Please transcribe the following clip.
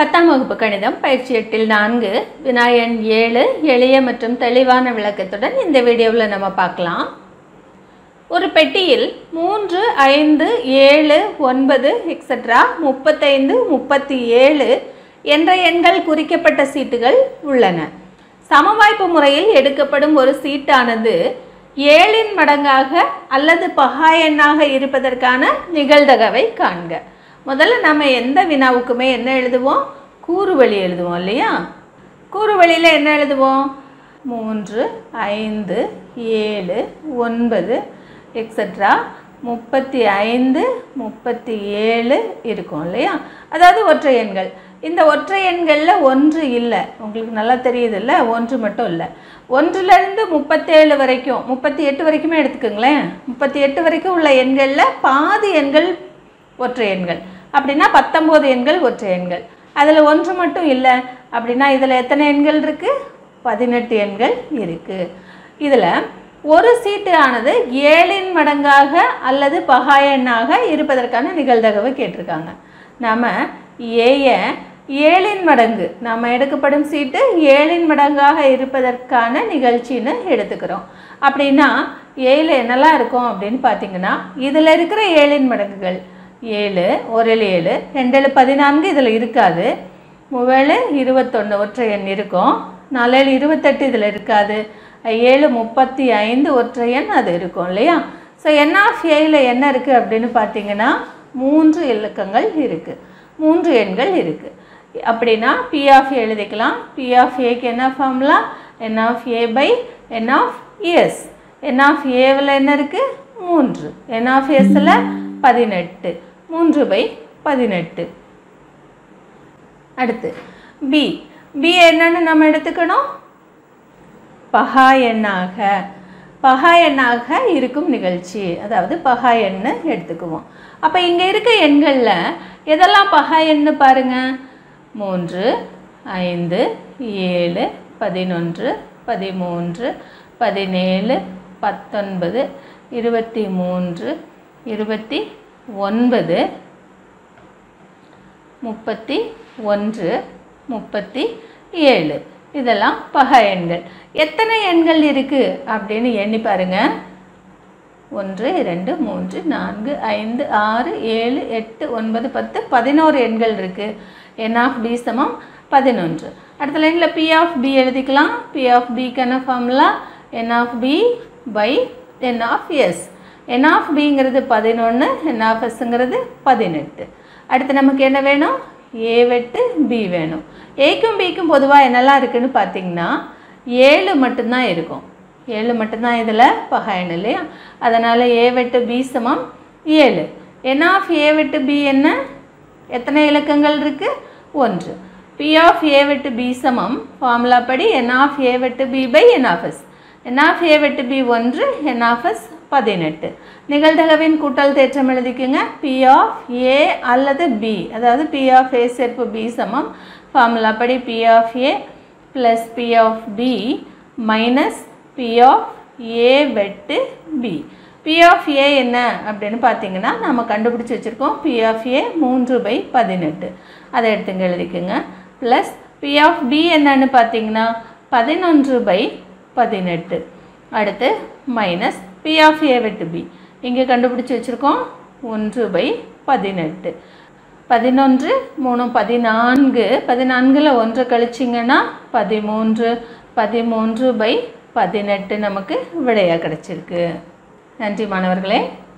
பத்தாம் வகுப்பு கணிதம் பயிற்சி எட்டில் நான்கு வினாயன் ஏழு எளிய மற்றும் தெளிவான விளக்கத்துடன் இந்த வீடியோவில் நம்ம பார்க்கலாம் ஒரு பெட்டியில் மூன்று ஐந்து ஏழு ஒன்பது எக்ஸட்ரா முப்பத்தைந்து முப்பத்தி ஏழு என்ற எண்கள் குறிக்கப்பட்ட சீட்டுகள் உள்ளன சமவாய்ப்பு முறையில் எடுக்கப்படும் ஒரு சீட்டானது ஏழின் மடங்காக அல்லது பகா எண்ணாக இருப்பதற்கான நிகழ்தகவை காண்க முதல்ல நம்ம எந்த வினாவுக்குமே என்ன எழுதுவோம் கூறுவழி எழுதுவோம் இல்லையா கூறுவழியில் என்ன எழுதுவோம் மூன்று ஐந்து ஏழு ஒன்பது எக்ஸட்ரா முப்பத்தி ஐந்து முப்பத்தி ஏழு இருக்கும் இல்லையா அதாவது ஒற்றை எண்கள் இந்த ஒற்றை எண்களில் ஒன்று இல்லை உங்களுக்கு நல்லா தெரியுதுல்ல ஒன்று மட்டும் இல்லை ஒன்றுலேருந்து முப்பத்தேழு வரைக்கும் முப்பத்தி எட்டு வரைக்குமே எடுத்துக்கோங்களேன் முப்பத்தி எட்டு வரைக்கும் உள்ள எண்களில் பாதி எண்கள் ஒற்றை எண்கள் அப்படின்னா பத்தொம்போது எண்கள் ஒற்றை எண்கள் அதில் ஒன்று மட்டும் இல்லை அப்படின்னா இதில் எத்தனை எண்கள் இருக்குது பதினெட்டு எண்கள் இருக்குது இதில் ஒரு சீட்டு ஆனது ஏழின் மடங்காக அல்லது பகா எண்ணாக இருப்பதற்கான நிகழ்தகவு கேட்டிருக்காங்க நாம் ஏய ஏழின் மடங்கு நம்ம எடுக்கப்படும் சீட்டு ஏழின் மடங்காக இருப்பதற்கான நிகழ்ச்சின்னு எடுத்துக்கிறோம் அப்படின்னா ஏழு என்னெல்லாம் இருக்கும் அப்படின்னு பார்த்தீங்கன்னா இதில் இருக்கிற ஏழின் மடங்குகள் ஏழு ஒரு ஏழு ரெண்டேழு பதினான்கு இதில் இருக்காது மூவேழு இருபத்தொன்று ஒற்றை எண் இருக்கும் நாலேழு இருபத்தெட்டு இதில் இருக்காது ஏழு முப்பத்தி ஐந்து ஒற்றை எண் அது இருக்கும் இல்லையா ஸோ என் ஆஃப் ஏயில் என்ன இருக்குது அப்படின்னு பார்த்தீங்கன்னா மூன்று இலக்கங்கள் இருக்குது மூன்று எண்கள் இருக்குது அப்படின்னா பி ஆஃப் எழுதிக்கலாம் பி ஆஃப் ஏக்கு என்ன formula N of A by N of S N of ஏவில் என்ன இருக்குது மூன்று என் ஆஃப் எஸ்ஸில் பதினெட்டு மூன்று பை பதினெட்டு அடுத்து பி பி என்னன்னு நம்ம எடுத்துக்கணும் பகா எண்ணாக பகா எண்ணாக இருக்கும் நிகழ்ச்சி அதாவது பகா எண்ணு எடுத்துக்குவோம் அப்போ இங்கே இருக்க எண்களில் எதெல்லாம் பகா எண்ணு பாருங்க மூன்று ஐந்து ஏழு பதினொன்று பதிமூன்று பதினேழு பத்தொன்பது இருபத்தி மூன்று இருபத்தி ஒன்பது முப்பத்தி ஒன்று முப்பத்தி ஏழு இதெல்லாம் பகா எண்கள் எத்தனை எண்கள் இருக்குது அப்படின்னு எண்ணி பாருங்க ஒன்று இரண்டு மூன்று நான்கு ஐந்து ஆறு ஏழு எட்டு ஒன்பது பத்து பதினோரு எண்கள் இருக்குது என் ஆஃப் பி சமம் பதினொன்று அடுத்த லைனில் பி ஆஃப் பி எழுதிக்கலாம் பி ஆஃப் பிக்கான formula N of B by N of S N of பிங்கிறது பதினொன்று என் ஆஃப் எஸ்ங்கிறது பதினெட்டு அடுத்து நமக்கு என்ன வேணும் ஏ வெட்டு பி வேணும் ஏக்கும் பிக்கும் பொதுவாக என்னெல்லாம் இருக்குன்னு பார்த்தீங்கன்னா ஏழு மட்டும்தான் இருக்கும் ஏழு மட்டும்தான் இதில் பகாயன் இல்லையா அதனால் ஏ வெட்டு பி சமம் ஏழு என் ஆஃப் ஏ வெட்டு பி என்ன எத்தனை இலக்கங்கள் இருக்குது ஒன்று பி ஆஃப் ஏ வெட்டு பி சமம் ஃபார்முலா படி என் ஆஃப் ஏ வெட்டு B by N of S N of A வெட்டு பி ஒன்று என் ஆஃப் எஸ் பதினெட்டு நிகழ்தகவின் கூட்டல் தேற்றம் எழுதிக்கோங்க பி ஆஃப் ஏ அல்லது பி அதாவது பி ஆஃப் ஏ சேர்ப்பு பி சமம் ஃபார்முலா படி P of A plus P of B minus P of A வெட்டு பி பி ஆஃப் ஏ என்ன அப்படின்னு பார்த்தீங்கன்னா நம்ம கண்டுபிடிச்சி வச்சுருக்கோம் பி ஆஃப் ஏ மூன்று பை பதினெட்டு அதை எடுத்துங்க எழுதிக்கோங்க ப்ளஸ் பி ஆஃப் பி என்னன்னு பார்த்தீங்கன்னா பதினொன்று பை பதினெட்டு அடுத்து மைனஸ் பி ஆஃப் ஏ வெட்டு பி இங்கே கண்டுபிடிச்சி வச்சுருக்கோம் ஒன்று பை பதினெட்டு பதினொன்று மூணு பதினான்கு பதினான்கில் ஒன்று கழிச்சிங்கன்னா பதிமூன்று பதிமூன்று பை பதினெட்டு நமக்கு விடையாக கிடச்சிருக்கு நன்றி மாணவர்களே